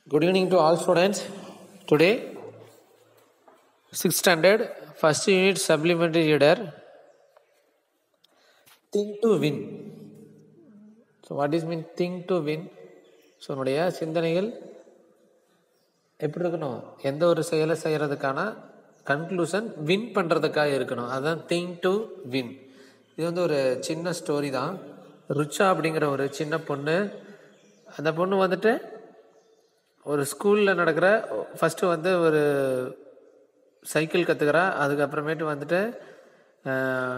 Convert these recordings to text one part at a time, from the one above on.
Good evening to all students. Today, 6th standard, first unit supplementary reader. Think to win. So, what is mean think to win? So நம்முடைய சிந்தனைகள் எப்படி இருக்கணும் எந்த ஒரு செயலை செய்கிறதுக்கான கன்க்ளூஷன் வின் பண்ணுறதுக்காக இருக்கணும் அதுதான் திங்க் டு வின் இது வந்து ஒரு சின்ன ஸ்டோரி தான் ருச்சா அப்படிங்கிற ஒரு சின்ன பொண்ணு அந்த பொண்ணு வந்துட்டு ஒரு ஸ்கூலில் நடக்கிற ஃபஸ்ட்டு வந்து ஒரு சைக்கிள் கற்றுக்கிறா அதுக்கப்புறமேட்டு வந்துட்டு ஆஹ்,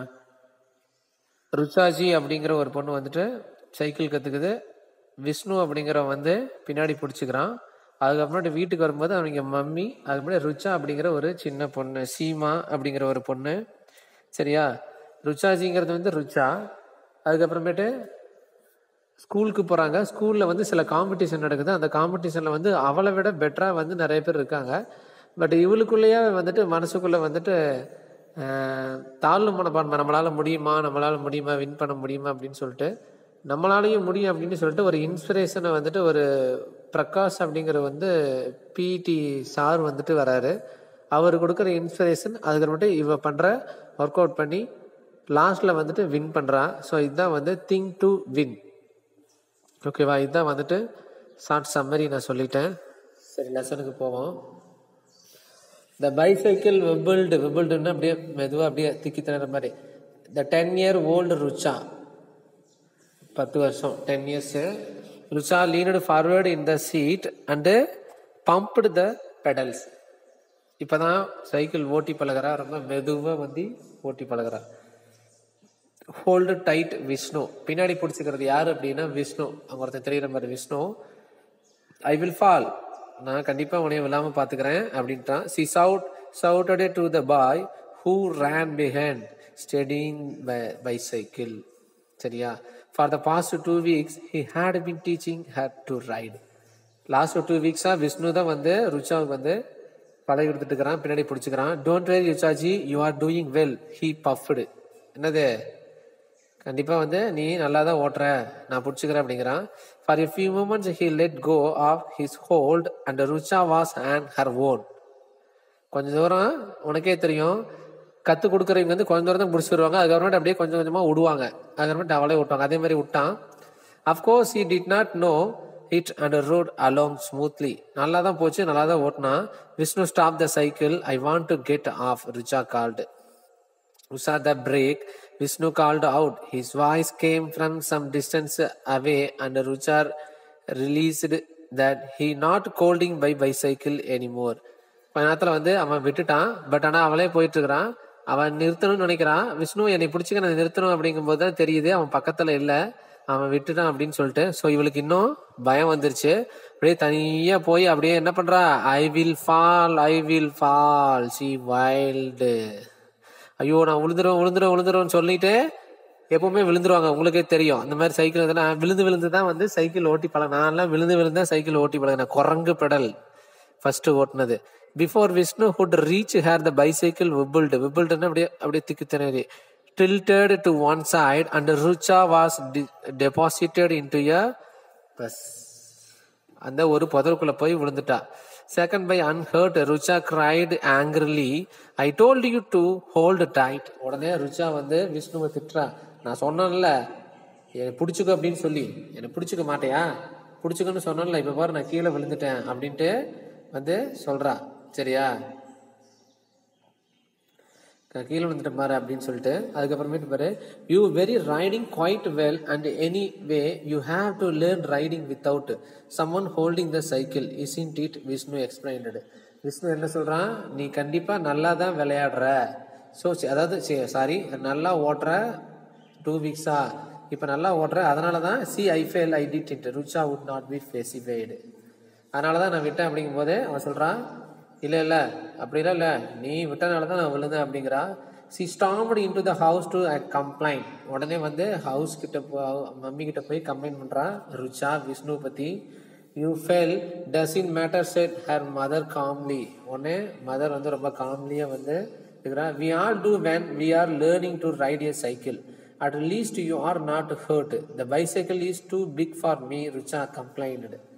ருச்சாஜி அப்படிங்கிற ஒரு பொண்ணு வந்துட்டு சைக்கிள் கற்றுக்குது விஷ்ணு அப்படிங்கிறவன் வந்து பின்னாடி பிடிச்சிக்கிறான் அதுக்கப்புறமேட்டு வீட்டுக்கு வரும்போது அவங்க மம்மி அதுக்கப்புறம் ருச்சா அப்படிங்கிற ஒரு சின்ன பொண்ணு சீமா அப்படிங்கிற ஒரு பொண்ணு சரியா ருச்சாஜிங்கிறது வந்து ருச்சா அதுக்கப்புறமேட்டு ஸ்கூலுக்கு போகிறாங்க ஸ்கூலில் வந்து சில காம்படிஷன் நடக்குது அந்த காம்படிஷனில் வந்து அவளை விட பெட்டராக வந்து நிறைய பேர் இருக்காங்க பட் இவளுக்குள்ளேயே வந்துட்டு மனசுக்குள்ளே வந்துட்டு ஆஹ், தாழ்வு மனப்பான்மை நம்மளால் முடியுமா நம்மளால் முடியுமா வின் பண்ண முடியுமா அப்படின்னு சொல்லிட்டு நம்மளாலையும் முடியும் அப்படின்னு சொல்லிட்டு ஒரு இன்ஸ்பிரேஷனை வந்துட்டு ஒரு பிரகாஷ் அப்படிங்கிற வந்து பிடி சார் வந்துட்டு வராரு அவர் கொடுக்குற இன்ஸ்பிரேஷன் அதுக்கப்புறமேட்டு இவ பண்ணுற ஒர்க் அவுட் பண்ணி லாஸ்ட்டில் வந்துட்டு வின் பண்ணுறா ஸோ இதுதான் வந்து திங்க் டு வின் ஓகேவா இதுதான் வந்துட்டு ஷார்ட் சம்மரி நான் சொல்லிட்டேன் சரி லெசனுக்கு போவோம் இந்த பைசைக்கிள் வெபிள்டு வெபிள்டுன்னு அப்படியே மெதுவாக அப்படியே திக்கி தர மாதிரி இந்த டென் இயர் ஓல்டு ருச்சா பத்து வருஷம் ten years Rucha leaned forward in the seat and pumped the pedals இப்போ தான் சைக்கிள் ஓட்டி பழகுறா ரொம்ப மெதுவாக வந்து ஓட்டி பழகுறா ஹோல்டு டைட் விஷ்ணு பின்னாடி பிடிச்சிக்கிறது யார் அப்படின்னா விஷ்ணு அவங்க ஒருத்தன் தெரியுற மாதிரி விஷ்ணு ஐ வில் ஃபால் நான் கண்டிப்பாக உனைய விழாமல் பார்த்துக்கிறேன் அப்படின்ட்டான் she shout shouted to the boy who ran behind steadying bicycle சரியா for the past two weeks he had been teaching her to ride last two வீக்ஸாக விஷ்ணு தான் வந்து ருச்சாவுக்கு வந்து பழகி கொடுத்துட்டு இருக்கிறான் பின்னாடி பிடிச்சிக்கிறான் டோன்ட் வெரி ருச்சாஜி you are doing well he puffed என்னது கண்டிப்பாக வந்து நீ நல்லா தான் ஓட்டுற நான் பிடிச்சிக்கிறேன் அப்படிங்கிறான் for a few moments he let go of his hold and Rucha was and her own கொஞ்ச தூரம் உனக்கே தெரியும் கற்றுக் கொடுக்குறவங்க வந்து கொஞ்ச தூரம் தான் முடிச்சிருவாங்க அதுக்கப்புறமேட்டு அப்படியே கொஞ்சம் கொஞ்சமாக விடுவாங்க அதுக்கப்புறமேட்டு அவளே விட்டாங்க அதே மாதிரி விட்டான் of course he did not know it and rode along smoothly நல்லா தான் போச்சு நல்லா தான் ஓட்டினா Vishnu stop the cycle I want to get off Richa called Usha the brake, Vishnu called out. His voice came from some distance away, and Ruchar released that he not holding by bicycle anymore. கொஞ்ச நேரத்தில் வந்து அவன் விட்டுட்டான் but ஆனால் அவளே போயிட்டு இருக்கிறான் அவன் நிறுத்தணும்னு நினைக்கிறான் விஷ்ணு என்னை பிடிச்சிக்க நான் நிறுத்தணும் அப்படிங்கும்போது தான் தெரியுது அவன் பக்கத்தில் இல்லை அவன் விட்டுட்டான் அப்படின்னு சொல்லிட்டு ஸோ இவளுக்கு இன்னும் பயம் வந்துருச்சு அப்படியே தனியாக போய் அப்படியே என்ன பண்ணுறா I will fall I will fall she wailed ஐயோ நான் விழுந்துருவேன் விழுந்துருவேன் விழுந்துருவேன்னு சொல்லிட்டு எப்பவுமே விழுந்துருவாங்க உங்களுக்கே தெரியும் அந்த மாதிரி சைக்கிள் வந்து நான் விழுந்து விழுந்து தான் வந்து சைக்கிள் ஓட்டி பழக நான்லாம் விழுந்து விழுந்து தான் சைக்கிள் ஓட்டி பழகினேன் குரங்கு பெடல் ஃபர்ஸ்ட் ஓட்டுனது before Vishnu could reach her the bicycle wobbled விபிள்டுன்னு அப்படியே அப்படியே திக்கு திணறி tilted to one side and Rucha was deposited into a bush அந்த ஒரு புதருக்குள்ள போய் விழுந்துட்டா second by unhurt Rucha cried angrily I told you to hold tight உடனே ருச்சா வந்து விஷ்ணுவை திட்டுறா நான் சொன்னேன்ல என்னை பிடிச்சிக்கோ அப்படின்னு சொல்லி என்னை பிடிச்சிக்க மாட்டியா பிடிச்சிக்கோன்னு சொன்னேன்ல இப்போ பாரு நான் கீழே விழுந்துட்டேன் அப்படின்ட்டு வந்து சொல்றா சரியா நான் கீழே வந்துட்டேன் பாரு அப்படின்னு சொல்லிட்டு அதுக்கப்புறமேட்டு பாரு you very riding quite well and anyway you have to learn riding without someone holding the cycle is indeed Vishnu explained Vishnu என்ன சொல்றான் நீ கண்டிப்பா நல்லா தான் விளையாடுற ஸோ அதாவது சாரி நல்லா ஓட்டுற டூ வீக்ஸா இப்போ நல்லா ஓட்டுற அதனால தான் she I fell I did it Rucha would not be pacified அதனால தான் நான் விட்டேன் அப்படிங்கும் போது அவன் சொல்கிறான் இல்லை இல்லை அப்படிலாம் இல்லை நீ விட்டனால தான் நான் விழுந்தேன் அப்படிங்கிறா she stomped into the house to complain உடனே வந்து ஹவுஸ் கிட்ட போ மம்மி கிட்ட போய் கம்ப்ளைண்ட் பண்ணுறான் ருச்சா விஷ்ணு பற்றி you fell doesn't matter said her mother calmly உடனே மதர் வந்து ரொம்ப காம்லியாக வந்து இருக்கிறா we all do when we are learning to ride a cycle at least you are not hurt the bicycle is too big for me Rucha complained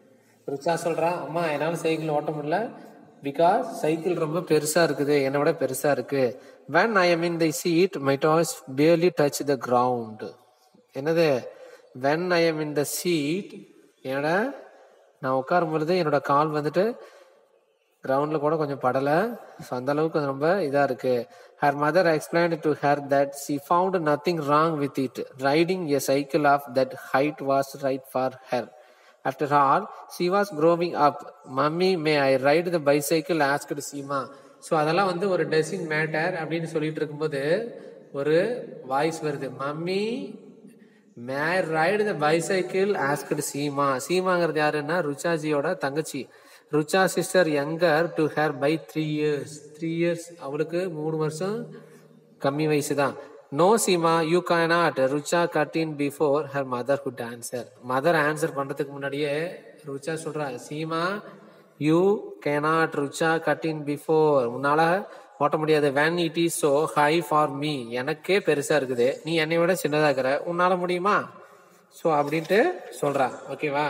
Rucha சொல்றா அம்மா என்னால் cycle ஓட்ட முடியல பிகாஸ் சைக்கிள் ரொம்ப பெருசா இருக்குது என்னை விட பெருசா இருக்கு when i am in the seat my toes barely touch the ground என்னது when i am in the seat என்னோட நான் உட்காரும் பொழுது என்னோட கால் வந்துட்டு கிரவுண்டில் கூட கொஞ்சம் படலை ஸோ அந்த அளவுக்கு அது ரொம்ப இதாக இருக்கு her mother explain to her that she found nothing wrong with it riding a cycle of that height was right for her after all she was growing up mummy may I ride the bicycle asked Seema so அதெல்லாம் வந்து ஒரு டெசிங் matter அப்படின்னு சொல்லிட்டு இருக்கும்போது ஒரு voice வருது mummy may ride the bicycle asked Seema சீமாங்கிறது யாருன்னா ருச்சாஜியோட தங்கச்சி Rucha sister younger to her by three years three years அவளுக்கு மூணு வருஷம் கம்மி வயசு தான் no Seema you cannot Rucha cut in before her mother could answer mother answer பண்றதுக்கு முன்னாடியே ருச்சா சொல்றா Seema you cannot Rucha cut in before உன்னால ஓட்ட முடியாது when it is so high for me எனக்கே பெருசா இருக்குது நீ என்னை விட சின்னதா இருக்கிற உன்னால முடியுமா ஸோ அப்படின்ட்டு சொல்றா ஓகேவா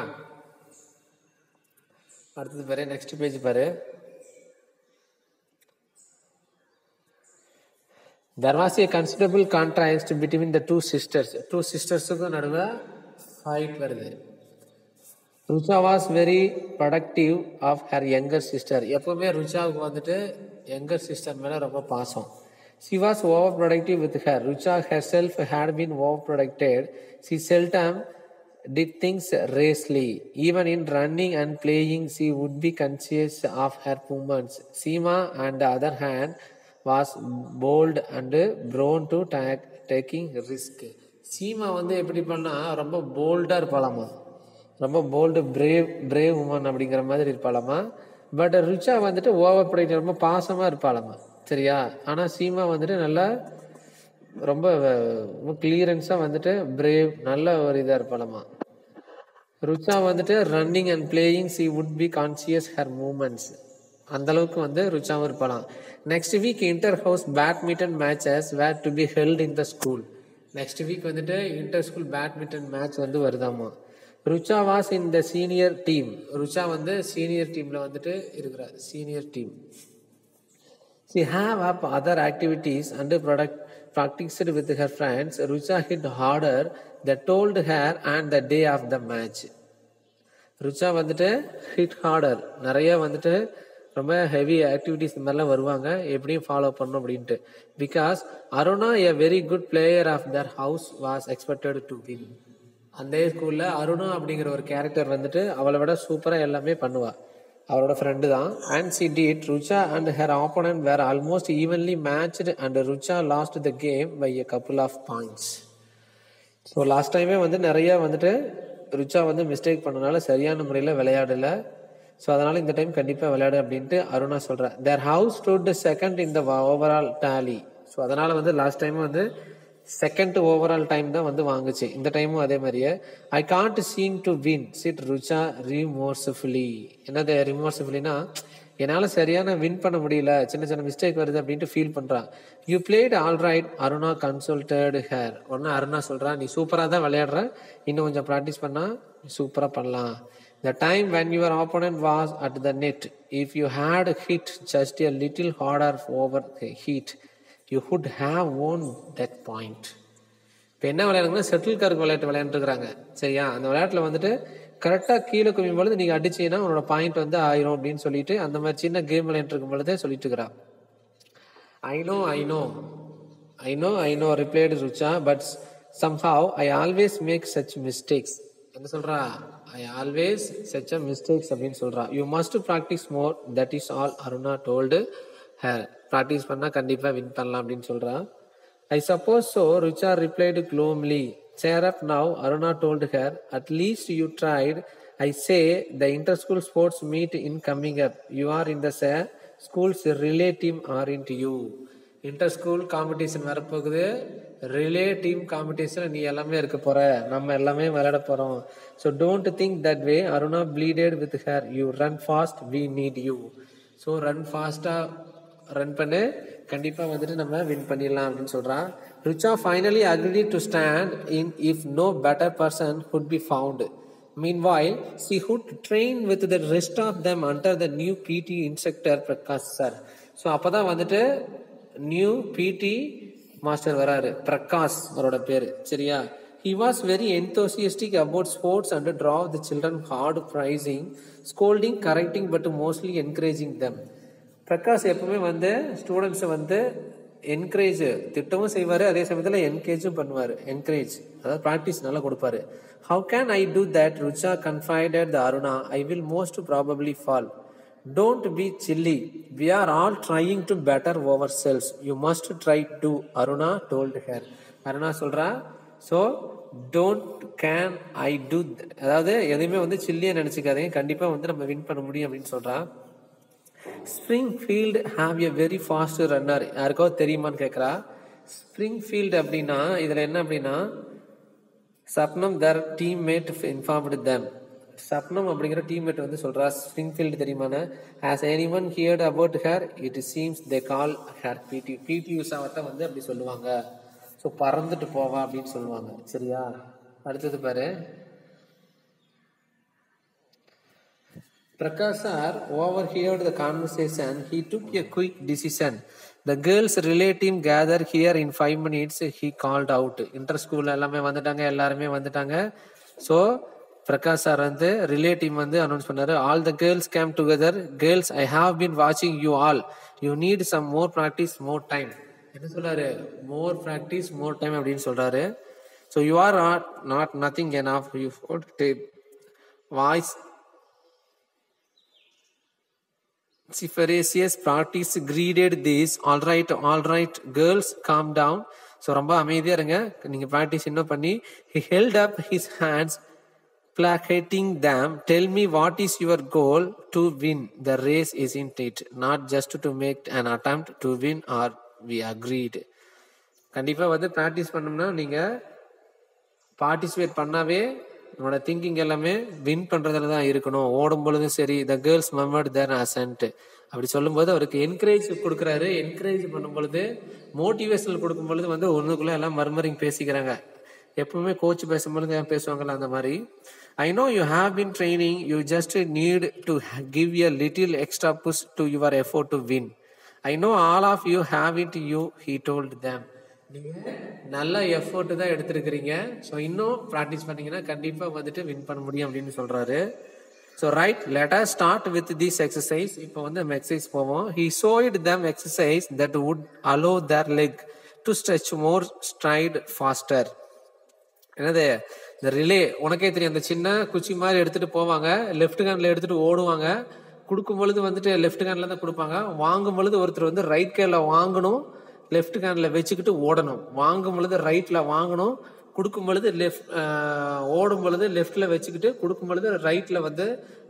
அடுத்தது பாரு நெக்ஸ்ட் பேஜ் பாரு there was a considerable contrast between the two sisters two சிஸ்டர்ஸுக்கும் நடுவே ஃபைட் வருது Rucha was very protective of her younger sister எப்பவுமே ருச்சாவுக்கு வந்துட்டு யங்கர் சிஸ்டர் மேலே ரொம்ப பாசம் she was over protective with her Rucha herself had been over protected she seldom did things racely. Even in running and playing, she would be conscious of her movements. Seema, on the other hand, was bold and prone to ta- taking risk. Seema வந்து எப்படி பண்ணா ரொம்ப போல்டா இருப்பாளாமா ரொம்ப bolt brave brave woman அப்படிங்கிற மாதிரி இருப்பாளாமா but Rucha வந்துட்டு over fried ரொம்ப பாசமா இருப்பாளாமா சரியா ஆனா சீமா வந்துட்டு நல்லா ரொம்ப கிளியரன்ஸாக வந்துட்டு பிரேவ் நல்ல ஒரு இதாக இருப்பாளாமா ருச்சா வந்துட்டு running and playing she would be conscious her moments அந்த அளவுக்கு வந்து ருச்சாவும் இருப்பாளாம் next week inter house badminton matches were to be held in the school next week வந்துட்டு இன்டர் ஸ்கூல் பேட்மிண்டன் மேட்ச் வந்து வருதாமா Rucha was in the senior team Rucha வந்து senior டீம்ல வந்துட்டு இருக்கிறார் senior team She have up other activities and product practiced with her friends. Rucha hit harder that told her and the day of the match. Rucha வந்துட்டு hit harder நிறைய வந்துட்டு ரொம்ப heavy activities இந்த மாதிரிலாம் வருவாங்க எப்படியும் ஃபாலோ பண்ணும் அப்படின்ட்டு because Aruna a very good player of their house was expected to win அந்த ஸ்கூல்ல அருணா அப்படிங்கிற ஒரு கேரக்டர் வந்துட்டு அவளை விட சூப்பரா எல்லாமே பண்ணுவா அவரோட ஃப்ரெண்டு தான் and she did Rucha and her opponent were almost evenly matched and Rucha lost the game by a couple of points so last டைமே வந்து நிறைய வந்துட்டு ருச்சா வந்து மிஸ்டேக் பண்ணனால சரியான முறையில் விளையாடல ஸோ அதனால இந்த டைம் கண்டிப்பாக விளையாடு அப்படின்ட்டு அருணா சொல்கிறேன் தேர் ஹவுஸ் ஸ்டூட் செகண்ட் இந்த ஓவரால் டாலி ஸோ அதனால வந்து லாஸ்ட் டைம் வந்து செகண்ட் ஓவரால் டைம் தான் வந்து வாங்குச்சு இந்த டைமும் அதே மாதிரியே I can't seem to win said Rucha remorsefully என்னது ரிமோர்ஸ்ஃபுல்லினா என்னால் சரியான வின் பண்ண முடியல சின்ன சின்ன மிஸ்டேக் வருது அப்படின்ட்டு ஃபீல் பண்ணுறான் you played all right Aruna consoled her உடனே அருணா சொல்கிறா நீ சூப்பராக தான் விளையாடுற இன்னும் கொஞ்சம் ப்ராக்டிஸ் பண்ணால் சூப்பராக பண்ணலாம் the time when your opponent was at the net if you had hit just a little harder over head you would have won that point இப்போ என்ன விளையாடுங்கன்னா செட்டில் கார்க் விளையாட்டு விளையாண்டுருக்காங்க சரியா அந்த விளையாட்டில் வந்துட்டு கரெக்டாக கீழே குவியும் பொழுது நீங்கள் அடிச்சீங்கன்னா உன்னோட பாயிண்ட் வந்து ஆயிரும் அப்படின்னு சொல்லிட்டு அந்த மாதிரி சின்ன கேம் விளையாண்டுருக்கும் பொழுதே சொல்லிட்டு இருக்கிறா I know I know I know I know replied Rucha but somehow I always make such mistakes என்ன சொல்றா I always such a mistakes அப்படின்னு சொல்றா you must practise more that is all Aruna told her practice பண்ணால் கண்டிப்பாக win பண்ணலாம் அப்படின்னு சொல்றா I suppose so, Rucha replied gloomily. Cheer up now, Aruna told her. At least you tried. I say, the inter-school sports meet in coming up. You are in the sa- school's relay team, aren't you? Inter school competition வரப்போகுது relay team competition நீ எல்லாமே இருக்க போற நம்ம எல்லாமே விளையாட போறோம் so don't think that way Aruna pleaded with her you run fast we need you so run ஃபாஸ்டா ரன் பண்ணு கண்டிப்பா வந்துட்டு நம்ம வின் பண்ணிடலாம் அப்படின்னு சொல்றான் Richa finally agree to stand in if no better person could be found Meanwhile, she would train with the rest of them under the new PT instructor Prakash sir. So அப்போ தான் வந்துட்டு நியூ பிடி மாஸ்டர் வராரு பிரகாஷ் அவரோட பேர் சரியா he was very enthusiastic about sports and draw the children hard prizing scolding correcting but mostly encouraging them Prakash எப்பவுமே வந்து ஸ்டூடெண்ட்ஸை வந்து என்கரேஜ் திட்டமும் செய்வார் அதே சமயத்தில் என்கரேஜும் பண்ணுவார் என்கரேஜ் அதாவது ப்ராக்டிஸ் நல்லா கொடுப்பாரு how can I do that Rucha confided the Aruna I will most probably fall don't be silly we are all trying to better over selves you must try to Aruna told her Aruna சொல்றா so don't can I do அதாவது எதையுமே வந்து சில்லியாக நினச்சிக்காதீங்க கண்டிப்பாக வந்து நம்ம win பண்ண முடியும் அப்படின்னு சொல்றா Springfield have a very fast runner யாருக்கோ தெரியுமான்னு கேட்குறா ஸ்ப்ரிங் ஃபீல்டு அப்படின்னா இதில் என்ன அப்படின்னா Sapnam their teammate informed them Sapnam அப்படிங்கிற டீம்மேட் வந்து சொல்றா ஸ்ப்ரிங்ஃபீல்டு தெரியுமான has anyone heard about her it seems they call her PT PT உஷாவத்தை வந்து அப்படி சொல்லுவாங்க ஸோ பறந்துட்டு போவா அப்படின்னு சொல்லுவாங்க சரியா அடுத்தது பாரு Prakash sir overheard the conversation. He took a quick decision. The girls relay team gather here in five minutes. He called out. Inter school எல்லாமே வந்துட்டாங்க எல்லாருமே வந்துட்டாங்க ஸோ பிரகாஷ் சார் வந்து ரிலே டீம் வந்து அனௌன்ஸ் பண்ணாரு all the girls came together girls I have been வாட்சிங் you all you need some more practice more time என்ன சொல்றாரு மோர் ப்ராக்டிஸ் மோர் டைம் அப்படின்னு சொல்றாரு so you are not not nothing in of you voice Sipharasius practice greeted this. All right, all right, girls, calm down. So ரொம்ப அமைதியா இருங்க நீங்க practice இன்னும் பண்ணி he held up his hands placating them tell me what is your goal to win the race isn't it not just to make an attempt to win or we agreed கண்டிப்பா வந்து practice பண்ணோம்னா நீங்க participate பண்ணாவே உன்னோட thinking எல்லாமே win பண்றதுல தான் இருக்கணும் ஓடும் பொழுதும் சரி த கேர்ள்ஸ் மெமர்ட் தேர் அசன்ட் அப்படி சொல்லும்போது அவருக்கு என்கரேஜ் கொடுக்குறாரு என்கரேஜ் பண்ணும் பொழுது மோட்டிவேஷனல் கொடுக்கும் பொழுது வந்து ஒண்ணுக்குள்ள எல்லாம் மர்மரிங் பேசிக்கிறாங்க எப்பவுமே கோச் பேசும்பொழுது ஏன் பேசுவாங்கல்ல அந்த மாதிரி I know you have been training you just need to give a little extra push to your effort to win I know all of you have it you he told them நீங்க நல்ல effort தான் எடுத்திருக்கிறீங்க so இன்னும் practice பண்ணீங்கன்னா கண்டிப்பா வந்துட்டு win பண்ண முடியும் அப்படின்னு சொல்றாரு so right letter start with this exercise இப்போ வந்து நம்ம எக்ஸசைஸ் போவோம் he said them exercise that would allow their leg to stretch more straight faster என்னது இந்த ரிலே உனக்கே தெரியும் அந்த சின்ன குச்சி மாதிரி எடுத்துட்டு போவாங்க லெஃப்ட் ஹேண்ட்ல எடுத்துட்டு ஓடுவாங்க கொடுக்கும் பொழுது வந்துட்டு லெஃப்ட் ஹேண்ட்ல தான் கொடுப்பாங்க வாங்கும் பொழுது ஒருத்தர் வந்து ரைட் கையில வாங்கணும் லெஃப்ட் ஹேண்ட்ல வச்சுக்கிட்டு ஓடணும் வாங்கும் பொழுது ரைட்ல வாங்கணும் கொடுக்கும் பொழுது லெஃப்ட் ஓடும் பொழுது லெஃப்ட்ல வச்சுக்கிட்டு கொடுக்கும் பொழுது ரைட்ல வந்து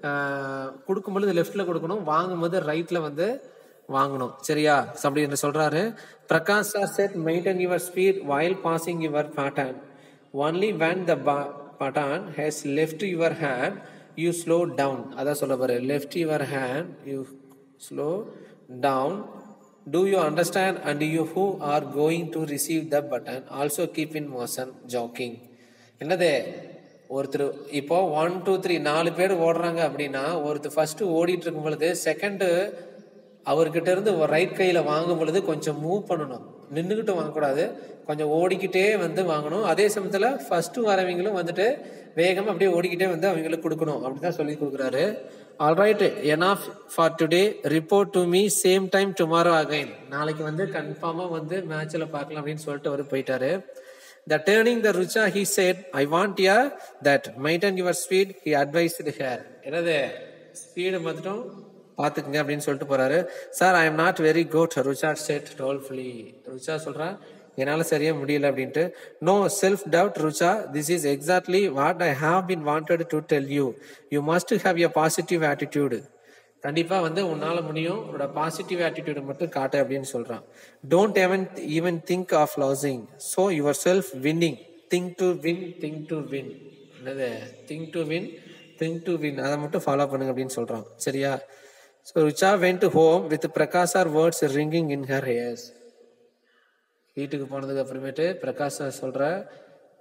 ஆஹ், கொடுக்கும் பொழுது லெஃப்ட்ல கொடுக்கணும் வாங்கும் போது ரைட்ல வந்து வாங்கணும் சரியா So, அப்படி என்று சொல்றாரு Prakash sir said maintain your speed while passing your baton only when the ba- pattern has left your hand you slow down அதான் சொல்ல பாரு left your hand you slow down do you understand and you who are going to receive the button also keep in motion jogging என்னது ஒருத்தர் இப்போ one two three நாலு பேர் ஓடுறாங்க அப்படின்னா ஒருத்தர் ஃபர்ஸ்ட் ஓடிட்டு இருக்கும் பொழுது செகண்டு அவர்கிட்ட இருந்து ரைட் கையில வாங்கும் பொழுது கொஞ்சம் மூவ் பண்ணணும் நின்றுகிட்டு வாங்கக்கூடாது கொஞ்சம் ஓடிக்கிட்டே வந்து வாங்கணும் அதே சமயத்துல ஃபர்ஸ்ட் வரவங்களும் வந்துட்டு வேகமா அப்படியே ஓடிக்கிட்டே வந்து அவங்களுக்கு கொடுக்கணும் அப்படிதான் சொல்லி கொடுக்குறாரு alright enough for today report to me same time tomorrow again நாளைக்கு வந்து கன்ஃபார்மா வந்து மேட்ச்ல பார்க்கலாம் அப்படின்னு சொல்லிட்டு அவர் போயிட்டாரு The turning the Rucha, he said, I want ya that maintain your speed. He advised her. என்னது ஸ்பீடு மட்டும் பார்த்துக்குங்க அப்படின்னு சொல்லிட்டு போறாரு sir I am not very good Rucha said doubtfully Rucha சொல்றா என்னால சரியா முடியல அப்படின்ட்டு no self doubt Rucha this is exactly what I have been wanted to tell you you must have a positive attitude கண்டிப்பா வந்து உன்னால முடியும் உன்னோட பாசிட்டிவ் ஆட்டிடியூட் மட்டும் காட்டு அப்படின்னு சொல்றான் don't even even think of losing so yourself winning think to win think to win என்னது think to win think to win அதை மட்டும் ஃபாலோ பண்ணுங்க அப்படின்னு சொல்றான் சரியா so Richa went home with Prakash are words ringing in her ears வீட்டுக்கு போனதுக்கு அப்புறமேட்டு பிரகாஷ் சார் சொல்ற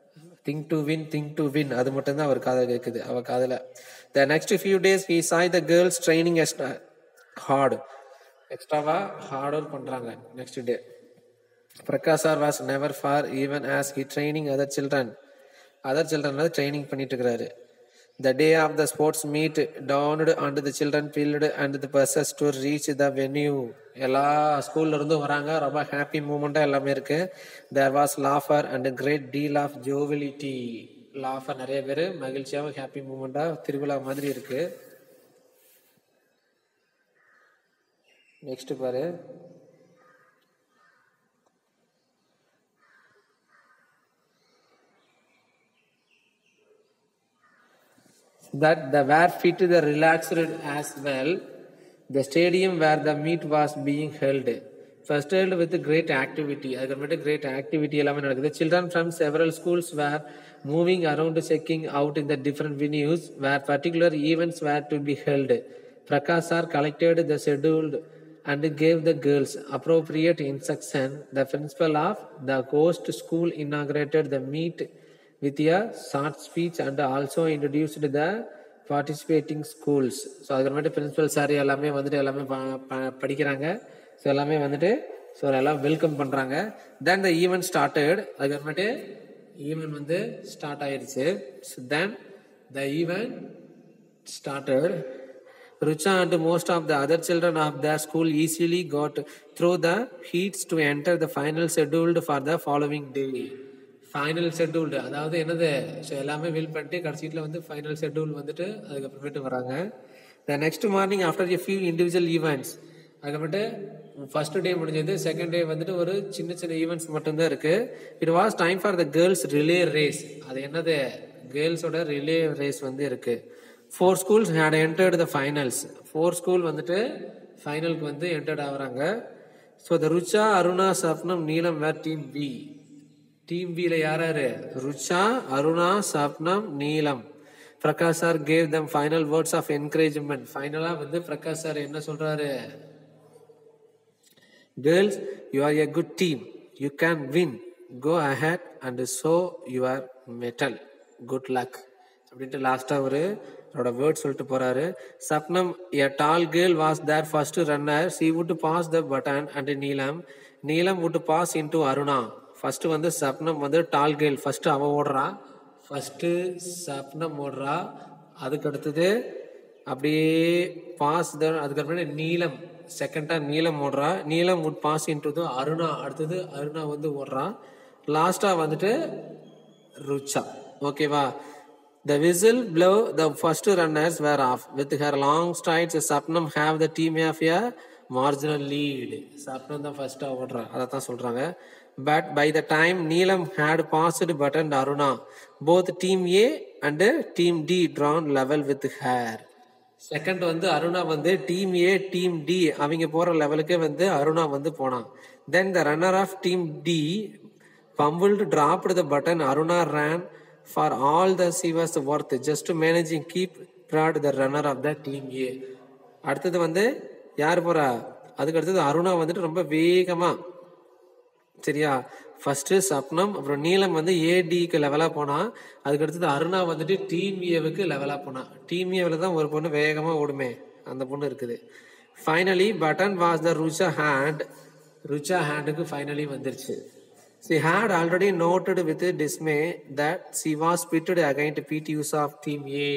think to win think to win அது மட்டும்தான் அவர் காதில் கேட்குது அவ காதில் the next few days he saw the girls training extra hard எக்ஸ்ட்ராவா ஹார்ட் ஒர்க் பண்ணுறாங்க next day Prakash sir was never far even as he training other children other children வந்து ட்ரைனிங் பண்ணிட்டு இருக்கிறாரு the day of the sports meet dawned and the children filed and the buses to reach the venue எல்லா ஸ்கூல்ல இருந்தும் வராங்க ரொம்ப happy மூமெண்ட்டாக எல்லாமே இருக்கு there was laughter and great deal of joviality laughter நிறைய பேர் மகிழ்ச்சியாகவும் ஹாப்பி மூமெண்ட்டாக திருவிழா மாதிரி இருக்கு நெக்ஸ்ட் பாரு that the were fit the relaxed as well. The stadium where the meet was being held. First held with great activity. அதுக்கப்புறமேட்டு great activity எல்லாமே நடக்குது Children from several schools were moving around checking out in the different venues where particular events were to be held. Prakash sir collected the scheduled and gave the girls appropriate instruction. The principal of the ghost school inaugurated the meet with a short speech and also introduced the participating schools so அதுக்கப்புறமேட்டு principal sir எல்லாமே வந்துட்டு எல்லாமே ப- ப- படிக்கிறாங்க so எல்லாமே வந்துட்டு so எல்லாம் வெல்கம் பண்ணுறாங்க தென் த ஈவெண்ட் ஸ்டார்டட் அதுக்கப்புறமேட்டு ஈவெண்ட் வந்து ஸ்டார்ட் ஆயிடுச்சு then the event started, Rucha and most of the other children of the school easily got through the heats to enter the final scheduled for the following day. Final scheduled அதாவது என்னது so எல்லாமே will பண்ணிட்டு கடைசியில் வந்து final schedule வந்துட்டு அதுக்கப்புறமேட்டு வராங்க the next morning after a few individual events அதுக்கப்புறமேட்டு ஃபர்ஸ்ட் டே முடிஞ்சது செகண்ட் டே வந்துட்டு ஒரு சின்ன சின்ன ஈவெண்ட்ஸ் மட்டும்தான் இருக்கு it was time for the girls relay race அது என்னது கேர்ள்ஸோட ரிலே ரேஸ் வந்து இருக்கு four schools had entered the finals four school வந்துட்டு ஃபைனலுக்கு வந்து என்டர்ட் ஆகுறாங்க so the Rucha Aruna Sapnam Neelam were team B team பியில் யார் யாரு Rucha Aruna Sapnam Neelam Prakash sir gave them final words of encouragement ஃபைனலாக வந்து பிரகாஷ் சார் என்ன சொல்றாரு girls you are a good team you can win go ahead and show your mettle good luck அப்படின்ட்டு லாஸ்ட்டாக ஒரு அவரோட வேர்ட் சொல்லிட்டு போறாரு Sapnam a tall girl was there first runner she would pass the button and Neelam Neelam would pass into Aruna first வந்து சப்னம் வந்து டால் girl first அவ ஓடுறா ஃபர்ஸ்ட் சப்னம் ஓடுறா அதுக்கு அடுத்தது அப்படியே பாஸ் த அதுக்கப்புறம் நீலம் செகண்டா நீலம் ஓடுறா நீலம் வுட் பாஸ் இன்டு அருணா அடுத்தது அருணா வந்து ஓடுறா லாஸ்டா வந்துட்டு ருச்சா ஓகேவா The whistle blow, the first runners were off. With her long strides, Sapnam have the team of a marginal lead. Sapnam தான் ஃபர்ஸ்ட் ஓடுறா அதை தான் சொல்றாங்க but by the time Neelam had passed button Aruna both team A and team D drawn level with her second வந்து அருணா வந்து team A team D அவங்க போற லெவலுக்கு வந்து அருணா வந்து போனான் then the runner of team D fumbled dropped the button aruna ran for all the she was worth just to managing keep proud the runner of the team a அடுத்தது வந்து யார் போறா அதுக்கு அடுத்தது அருணா வந்துட்டு ரொம்ப வேகமா சரியா ஃபர்ஸ்ட் சப்னம் அப்புறம் நீலம் வந்து ஏடிக்கு லெவலா போனா அதுக்கு அடுத்தது அருணா வந்துட்டு டீம் ஏவுக்கு லெவலா போனா டீம் ஏவில் தான் ஒரு பொண்ணு வேகமா ஓடுமே அந்த பொண்ணு இருக்குது finally button was the Rucha hand Rucha ஹேண்டுக்கு ஃபைனலி வந்துருச்சு She had already noted with dismay that she was pitted against PT Usha of Team A.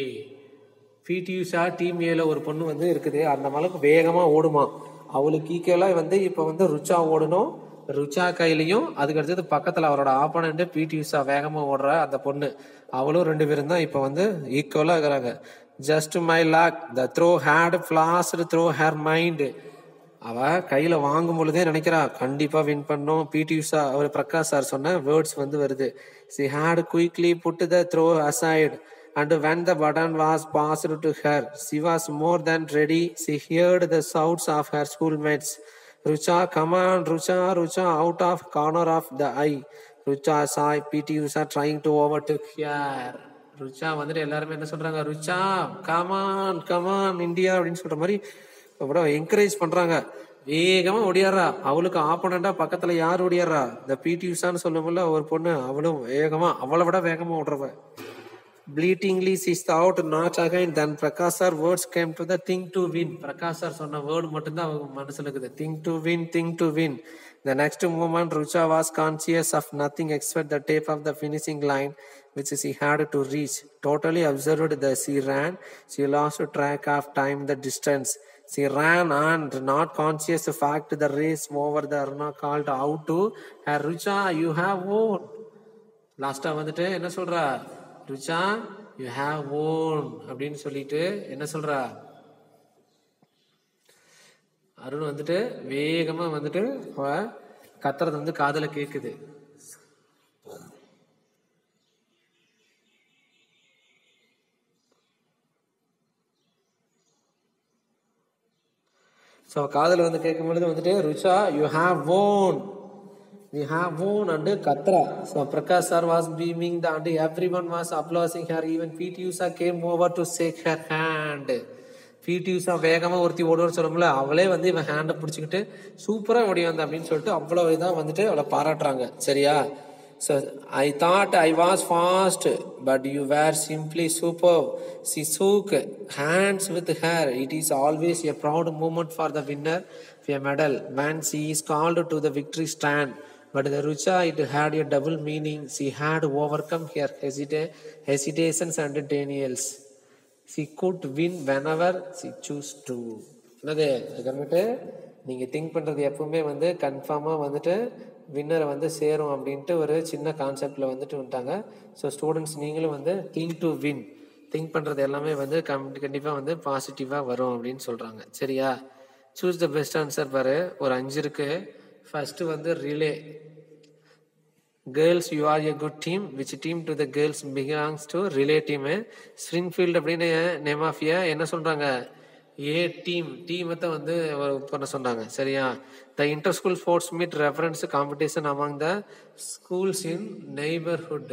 பிடி உஷா டீம் ஏல ஒரு பொண்ணு வந்து இருக்குது அந்த அளவுக்கு வேகமா ஓடுமா அவளுக்கு ஈக்குவலா வந்து இப்ப வந்து ருச்சா ஓடணும் ருச்சா கையிலையும் அதுக்கு அடுத்தது பக்கத்துல அவரோட ஆப்பனண்ட் பிடி உஷா வேகமா ஓடுற அந்த பொண்ணு அவளும் ரெண்டு பேரும் தான் இப்ப வந்து ஈக்குவலா இருக்கிறாங்க just my luck the thought had flashed through her mind அவ கையில வாங்கும் பொழுதே நினைக்கிறா கண்டிப்பா வின் பண்ணும் பிடி உஷா அவர் பிரகாஷ் சார் சொன்ன வேர்ட்ஸ் வந்து வருது she had quickly put the thought aside and when the button was passed to her she was more than ready she heard the shouts of her schoolmates rucha come on rucha rucha out of corner of the eye rucha saw pt usha trying to overtake her Rucha வந்துட்டு எல்லாருமே என்ன சொல்றாங்க Rucha come on come on India அப்படின்னு சொல்ற மாதிரி அப்புறம் encourage பண்றாங்க வேகமா ஓடியாடுறா அவளுக்கு ஆப்போனண்டா பக்கத்துல யார் ஓடியாடுறா இந்த பிடி உஷான்னு சொல்லும்போது ஒரு பொண்ணு அவளும் வேகமா அவளை விட வேகமா ஓடுறவ bleatingly sees out not again then prakash sir words came to the think to win prakash sir சொன்ன வேர்டு மட்டும்தான் அவங்க மனசுல இருக்குது think to win think to win the next moment rucha was conscious of nothing except the tape of the finishing line which she had to reach totally observed that she ran she lost track of time the distance she ran and not conscious of fact the race over the arena called out to her rucha you have won லாஸ்டா வந்துட்டு என்ன சொல்றா Rucha you have own அப்படின்னு சொல்லிட்டு என்ன சொல்றா அருண் வந்துட்டு வேகமா வந்துட்டு அவ கத்துறது வந்து காதுல கேக்குது ஸோ காதில் வந்து கேட்கும் பொழுது வந்துட்டு Rucha you have won we have won and கத்ரா so Prakash sir was beaming the and everyone was applauding her even PT Usha came over to shake her hand PT Usha வேகமாக ஒருத்தி ஓடுவோம்னு சொல்லும்ல அவளே வந்து இவன் ஹேண்டை பிடிச்சிக்கிட்டு சூப்பராக ஓடி வந்த அப்படின்னு சொல்லிட்டு அவ்வளோ இதாக வந்துட்டு அவளை பாராட்டுறாங்க சரியா so I thought I was fast but you were simply super she shook hands with her it is always a proud moment for the winner a medal when she is called to the victory stand. But the Rucha, it had a double meaning. She had overcome her hesita- hesitations and denials. She could win whenever she choose to. என்னது அதுக்கப்புறமேட்டு நீங்கள் think பண்ணுறது எப்பவுமே வந்து கன்ஃபார்மாக வந்துட்டு வின்னரை வந்து சேரும் அப்படின்ட்டு ஒரு சின்ன கான்செப்டில் வந்துட்டு வந்துட்டாங்க ஸோ ஸ்டூடெண்ட்ஸ் நீங்களும் வந்து திங்க் டு வின் திங்க் பண்ணுறது எல்லாமே வந்து கம் கண்டிப்பாக வந்து பாசிட்டிவாக வரும் அப்படின்னு சொல்கிறாங்க சரியா சூஸ் த பெஸ்ட் ஆன்சர் பாரு ஒரு அஞ்சு இருக்கு ஃபர்ஸ்ட் வந்து relay girls you are a good team which team do the girls belongs to relay team Springfield அப்படின்னு நேம் ஆஃப் ஏ என்ன சொல்றாங்க ஏ டீம் டீமை தான் வந்து பண்ண சொன்னாங்க சரியா the inter school sports meet reference competition among the schools in neighbourhood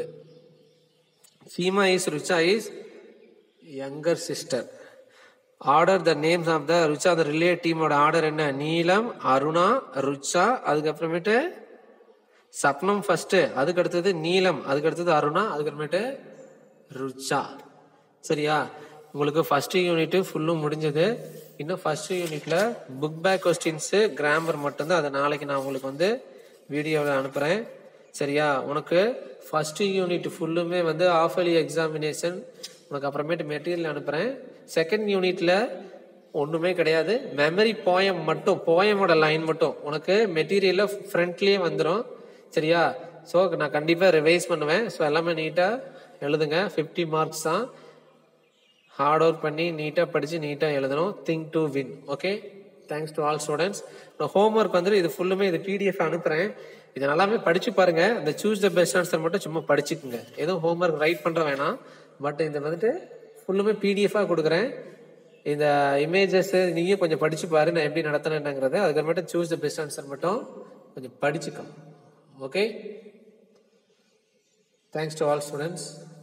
Seema is Rucha is younger sister order the names of the Rucha அந்த ரிலே டீமோட ஆர்டர் என்ன நீலம் அருணா ருச்சா அதுக்கப்புறமேட்டு சப்னம் ஃபர்ஸ்ட் அதுக்கு அடுத்தது நீலம் அதுக்கு அடுத்தது அருணா அதுக்கப்புறமேட்டு ருச்சா சரியா உங்களுக்கு ஃபர்ஸ்ட் யூனிட் ஃபுல்லும் முடிஞ்சது இன்னும் ஃபர்ஸ்ட் யூனிட்ல புக் பேக் கொஸ்டின்ஸ் கிராமர் மட்டும்தான் அதை நாளைக்கு நான் உங்களுக்கு வந்து வீடியோவில் அனுப்புறேன் சரியா உனக்கு ஃபர்ஸ்ட் யூனிட் ஃபுல்லுமே வந்து ஆஃப் அலி எக்ஸாமினேஷன் உனக்கு அப்புறமேட்டு மெட்டீரியல் அனுப்புறேன் செகண்ட் யூனிட்ல ஒண்ணுமே கிடையாது மெமரி போயம் மட்டும் போயமோட லைன் மட்டும் உனக்கு மெட்டீரியல்ல ஃப்ரண்ட்லயே வந்துடும் சரியா ஸோ நான் கண்டிப்பா ரிவைஸ் பண்ணுவேன் ஸோ எல்லாமே நீட்டா எழுதுங்க ஃபிஃப்டி மார்க்ஸ் தான் ஹார்ட் ஒர்க் பண்ணி நீட்டாக படித்து நீட்டாக எழுதணும் think to win okay thanks to all students நான் ஹோம்ஒர்க் வந்து இது ஃபுல்லுமே இது பிடிஎஃப் அனுப்புகிறேன் இது நல்லாமே படிச்சு பாருங்க இந்த சூஸ் த பெஸ்ட் ஆன்சர் மட்டும் சும்மா படிச்சுக்குங்க எதுவும் ஹோம்ஒர்க் ரைட் பண்ணுற வேணாம் பட் இந்த வந்துட்டு ஃபுல்லுமே பிடிஎஃபாக கொடுக்குறேன் இந்த இமேஜஸ் நீயும் கொஞ்சம் படிச்சு பாரு நான் எப்படி நடத்தினேங்கிறத அதுக்கப்புறமேட்டு சூஸ் த பெஸ்ட் ஆன்சர் மட்டும் கொஞ்சம் படிச்சுக்கோ okay thanks to all students